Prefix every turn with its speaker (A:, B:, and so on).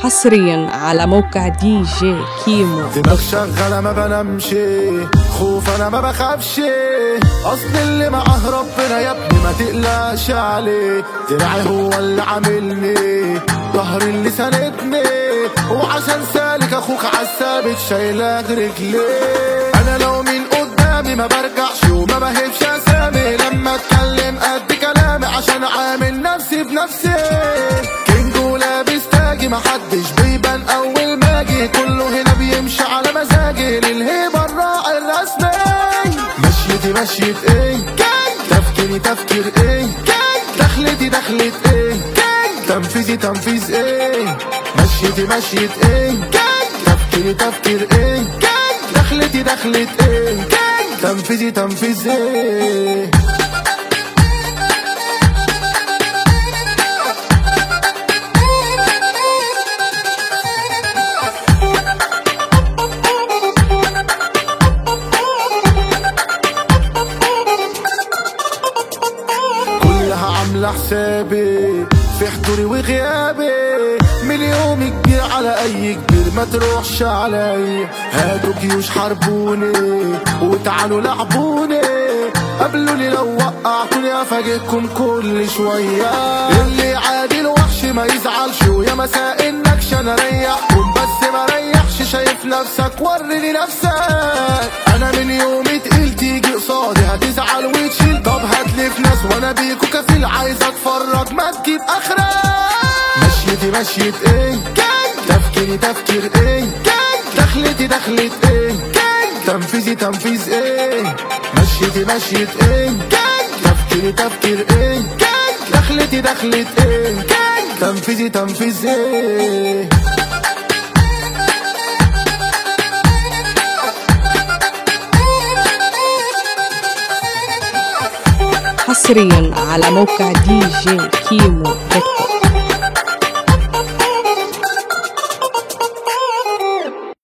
A: حصريا على موقع دي جي كيمو
B: دماغ شغالة ما بنامش خوف انا ما بخافش اصل اللي معاه ربنا يا ابني ما تقلقش عليه دراعي هو اللي عاملني ظهري اللي ساندني وعشان سالك اخوك عالثابت شايلك رجليه انا لو من قدامي ما برجعش وما بهبش اسامي لما اتكلم قد كلامي عشان عامل نفسي بنفسي كينج ولابس تاجي محدش بيبان اول ما اجي كله هنا بيمشي على مزاجي للهيبه الراعي الرسمي مشيتي مشيت ايه تفكيري تفكير ايه دخلتي دخلت ايه تنفيذي تنفيذ ايه مشيتي مشيت ايه تفكيري تفكير ايه دخلتي دخلت ايه تنفيذي تنفيذ ايه كلها عاملة حسابي في حضوري وغيابي من يوم كبير على اي كبير ما تروحش علي هاتوا جيوش حاربوني وتعالوا لعبوني قابلوني لو وقعتوني افاجئكم كل شوية اللي عادي الوحش ما يزعلش ويا مساء النكش انا ريحكم بس ما ريحش شايف نفسك وريني نفسك انا من يوم تقيل تيجي قصادي هتزعل وتشيل طب هتلف ناس وانا بيكو كفيل عايز اتفرج ما تجيب اخرك مشيتي مشيت ايه تفكيري تفكير ايه دخلتي دخلت ايه تنفيذي تنفيذ ايه مشيتي مشيت ايه تفكيري تفكير ايه دخلتي دخلت ايه تنفيذي تنفيذ ايه
A: حصريا على موقع دي جي كيمو دوت كوم